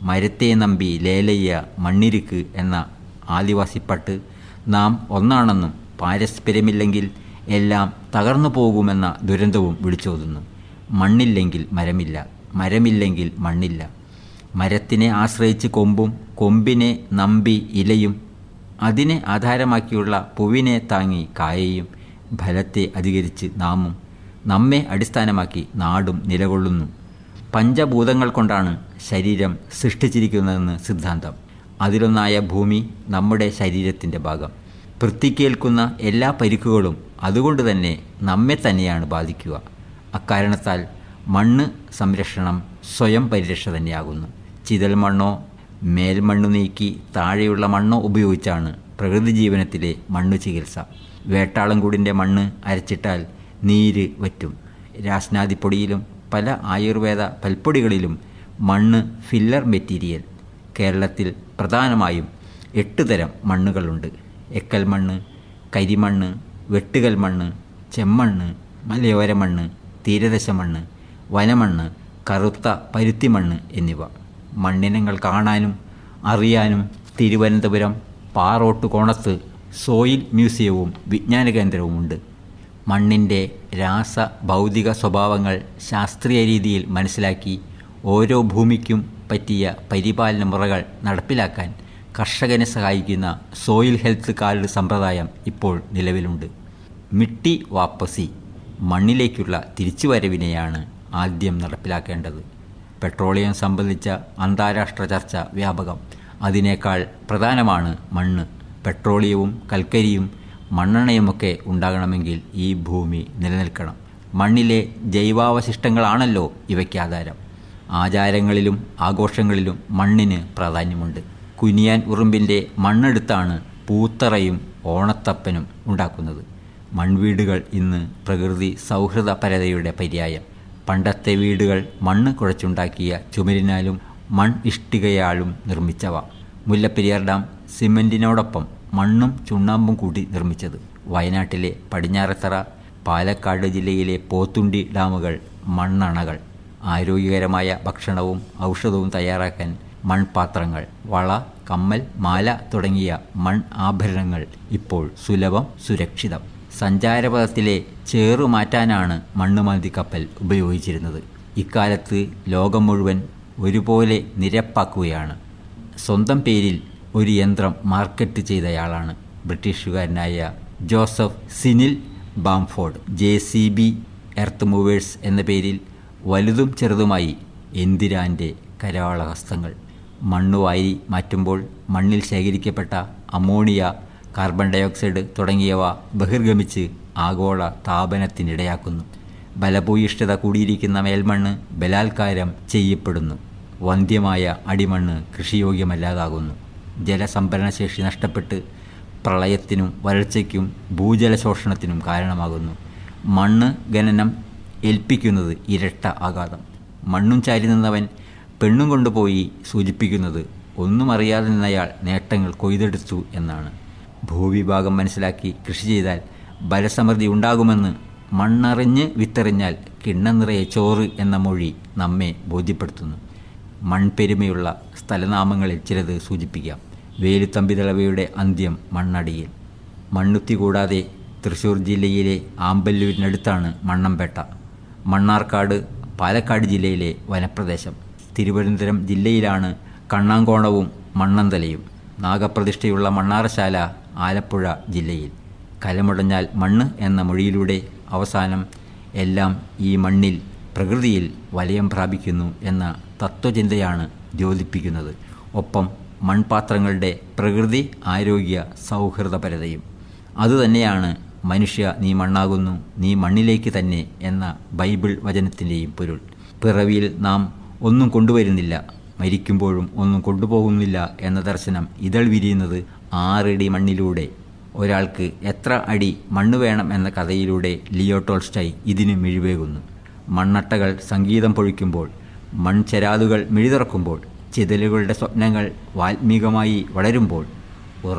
മരത്തെ നമ്പി ലേലയ്യ മണ്ണിരുക്ക് എന്ന ആദിവാസിപ്പട്ട് നാം ഒന്നാണെന്നും പാരസ്പര്യമില്ലെങ്കിൽ എല്ലാം തകർന്നു പോകുമെന്ന ദുരന്തവും വിളിച്ചോതുന്നു മണ്ണില്ലെങ്കിൽ മരമില്ല മരമില്ലെങ്കിൽ മണ്ണില്ല മരത്തിനെ ആശ്രയിച്ച് കൊമ്പും കൊമ്പിനെ നമ്പി ഇലയും അതിനെ ആധാരമാക്കിയുള്ള പൂവിനെ താങ്ങി കായയും ഫലത്തെ അധികരിച്ച് നാമും നമ്മെ അടിസ്ഥാനമാക്കി നാടും നിലകൊള്ളുന്നു പഞ്ചഭൂതങ്ങൾ കൊണ്ടാണ് ശരീരം സൃഷ്ടിച്ചിരിക്കുന്നതെന്ന് സിദ്ധാന്തം അതിലൊന്നായ ഭൂമി നമ്മുടെ ശരീരത്തിൻ്റെ ഭാഗം വൃത്തിക്കേൽക്കുന്ന എല്ലാ പരിക്കുകളും അതുകൊണ്ട് തന്നെ നമ്മെ തന്നെയാണ് ബാധിക്കുക അക്കാരണത്താൽ മണ്ണ് സംരക്ഷണം സ്വയം പരിരക്ഷ തന്നെയാകുന്നു ചിതൽ മണ്ണോ മേൽമണ്ണു നീക്കി താഴെയുള്ള മണ്ണോ ഉപയോഗിച്ചാണ് പ്രകൃതി ജീവനത്തിലെ മണ്ണു ചികിത്സ വേട്ടാളംകൂടിൻ്റെ മണ്ണ് അരച്ചിട്ടാൽ നീര് വറ്റും രാസ്നാദിപ്പൊടിയിലും പല ആയുർവേദ പൽപ്പൊടികളിലും മണ്ണ് ഫില്ലർ മെറ്റീരിയൽ കേരളത്തിൽ പ്രധാനമായും എട്ട് തരം മണ്ണുകളുണ്ട് എക്കൽ മണ്ണ് കരിമണ്ണ് വെട്ടുകൽ മണ്ണ് ചെമ്മണ്ണ് മലയോര മണ്ണ് തീരദശ മണ്ണ് വനമണ്ണ് കറുത്ത പരുത്തിമണ്ണ് എന്നിവ മണ്ണിനങ്ങൾ കാണാനും അറിയാനും തിരുവനന്തപുരം പാറോട്ട് കോണത്ത് സോയിൽ മ്യൂസിയവും വിജ്ഞാന കേന്ദ്രവുമുണ്ട് മണ്ണിൻ്റെ രാസ ഭൗതിക സ്വഭാവങ്ങൾ ശാസ്ത്രീയ രീതിയിൽ മനസ്സിലാക്കി ഓരോ ഭൂമിക്കും പറ്റിയ പരിപാലന മുറകൾ നടപ്പിലാക്കാൻ കർഷകനെ സഹായിക്കുന്ന സോയിൽ ഹെൽത്ത് കാർഡ് സമ്പ്രദായം ഇപ്പോൾ നിലവിലുണ്ട് മിട്ടി വാപ്പസി മണ്ണിലേക്കുള്ള തിരിച്ചുവരവിനെയാണ് ആദ്യം നടപ്പിലാക്കേണ്ടത് പെട്രോളിയം സംബന്ധിച്ച അന്താരാഷ്ട്ര ചർച്ച വ്യാപകം അതിനേക്കാൾ പ്രധാനമാണ് മണ്ണ് പെട്രോളിയവും കൽക്കരിയും മണ്ണെണ്ണയുമൊക്കെ ഉണ്ടാകണമെങ്കിൽ ഈ ഭൂമി നിലനിൽക്കണം മണ്ണിലെ ജൈവാവശിഷ്ടങ്ങളാണല്ലോ ഇവയ്ക്ക് ആധാരം ആചാരങ്ങളിലും ആഘോഷങ്ങളിലും മണ്ണിന് പ്രാധാന്യമുണ്ട് കുനിയാൻ ഉറുമ്പിൻ്റെ മണ്ണെടുത്താണ് പൂത്തറയും ഓണത്തപ്പനും ഉണ്ടാക്കുന്നത് മൺവീടുകൾ ഇന്ന് പ്രകൃതി സൗഹൃദ പരതയുടെ പര്യായം പണ്ടത്തെ വീടുകൾ മണ്ണ് കുഴച്ചുണ്ടാക്കിയ ചുമരിനാലും മൺ ഇഷ്ടികയാലും നിർമ്മിച്ചവ മുല്ലപ്പെരിയാർ ഡാം സിമൻറ്റിനോടൊപ്പം മണ്ണും ചുണ്ണാമ്പും കൂടി നിർമ്മിച്ചത് വയനാട്ടിലെ പടിഞ്ഞാറത്തറ പാലക്കാട് ജില്ലയിലെ പോത്തുണ്ടി ഡാമുകൾ മണ്ണണകൾ ആരോഗ്യകരമായ ഭക്ഷണവും ഔഷധവും തയ്യാറാക്കാൻ മൺപാത്രങ്ങൾ വള കമ്മൽ മാല തുടങ്ങിയ മൺ ആഭരണങ്ങൾ ഇപ്പോൾ സുലഭം സുരക്ഷിതം സഞ്ചാരപഥത്തിലെ ചേറു മാറ്റാനാണ് മണ്ണുമാന്തി കപ്പൽ ഉപയോഗിച്ചിരുന്നത് ഇക്കാലത്ത് ലോകം മുഴുവൻ ഒരുപോലെ നിരപ്പാക്കുകയാണ് സ്വന്തം പേരിൽ ഒരു യന്ത്രം മാർക്കറ്റ് ചെയ്തയാളാണ് ബ്രിട്ടീഷുകാരനായ Joseph Cyril Bamford J C B earth movers എന്ന പേരിൽ വലുതും ചെറുതുമായി എന്തിരാൻ്റെ കരാളഹസ്തങ്ങൾ മണ്ണുവാരി മാറ്റുമ്പോൾ മണ്ണിൽ ശേഖരിക്കപ്പെട്ട അമോണിയ കാർബൺ ഡയോക്സൈഡ് തുടങ്ങിയവ ബഹിർഗമിച്ച് ആഗോള താപനത്തിനിടയാക്കുന്നു ബലഭൂയിഷ്ഠത കൂടിയിരിക്കുന്ന മേൽമണ്ണ് ബലാത്കാരം ചെയ്യപ്പെടുന്നു വന്ധ്യമായ അടിമണ്ണ് കൃഷിയോഗ്യമല്ലാതാകുന്നു ജലസംഭരണശേഷി നഷ്ടപ്പെട്ട് പ്രളയത്തിനും വരൾച്ചയ്ക്കും ഭൂജലശോഷണത്തിനും കാരണമാകുന്നു മണ്ണ് ഖനനം ഏൽപ്പിക്കുന്നത് ഇരട്ട ആഘാതം മണ്ണും ചാരി നിന്നവൻ പെണ്ണും കൊണ്ടുപോയി സൂചിപ്പിക്കുന്നത് ഒന്നും അറിയാതെ നിന്നയാൾ നേട്ടങ്ങൾ കൊയ്തെടുത്തു എന്നാണ് ഭൂവിഭാഗം മനസ്സിലാക്കി കൃഷി ചെയ്താൽ ബലസമൃദ്ധി ഉണ്ടാകുമെന്ന് മണ്ണറിഞ്ഞ് വിത്തെറിഞ്ഞാൽ കിണ്ണം നിറയെ ചോറ് എന്ന മൊഴി നമ്മെ ബോധ്യപ്പെടുത്തുന്നു മൺപെരുമയുള്ള സ്ഥലനാമങ്ങളിൽ ചിലത് സൂചിപ്പിക്കാം വേലുത്തമ്പിതളവയുടെ അന്ത്യം മണ്ണടിയിൽ മണ്ണുത്തി കൂടാതെ തൃശ്ശൂർ ജില്ലയിലെ ആമ്പല്ലൂരിനടുത്താണ് മണ്ണമ്പേട്ട മണ്ണാർക്കാട് പാലക്കാട് ജില്ലയിലെ വനപ്രദേശം തിരുവനന്തപുരം ജില്ലയിലാണ് കണ്ണാങ്കോണവും മണ്ണന്തലയും നാഗപ്രതിഷ്ഠയുള്ള മണ്ണാറശാല ആലപ്പുഴ ജില്ലയിൽ കലമുടഞ്ഞാൽ മണ്ണ് എന്ന മൊഴിയിലൂടെ അവസാനം എല്ലാം ഈ മണ്ണിൽ പ്രകൃതിയിൽ വലയം പ്രാപിക്കുന്നു എന്ന തത്വചിന്തയാണ് ജ്യോതിപ്പിക്കുന്നത് ഒപ്പം മൺപാത്രങ്ങളുടെ പ്രകൃതി ആരോഗ്യ സൗഹൃദപരതയും അതുതന്നെയാണ് മനുഷ്യ നീ മണ്ണാകുന്നു നീ മണ്ണിലേക്ക് തന്നെ എന്ന ബൈബിൾ വചനത്തിൻ്റെയും പൊരുൾ പിറവിയിൽ നാം ഒന്നും കൊണ്ടുവരുന്നില്ല മരിക്കുമ്പോഴും ഒന്നും കൊണ്ടുപോകുന്നില്ല എന്ന ദർശനം ഇതൾ വിരിയുന്നത് ആറടി മണ്ണിലൂടെ ഒരാൾക്ക് എത്ര അടി മണ്ണ് വേണം എന്ന കഥയിലൂടെ ലിയോ ടോൾസ്റ്റൈ ഇതിന് മിഴിവേകുന്നു മണ്ണട്ടകൾ സംഗീതം പൊഴിക്കുമ്പോൾ മൺചെരാതുകൾ മിഴിതുറക്കുമ്പോൾ ചിതലുകളുടെ സ്വപ്നങ്ങൾ വാൽമീകമായി വളരുമ്പോൾ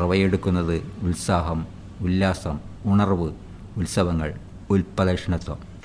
ഉറവയെടുക്കുന്നത് ഉത്സാഹം ഉല്ലാസം ഉണർവ് ഉത്സവങ്ങൾ ഉൽപ്പദക്ഷണത്വം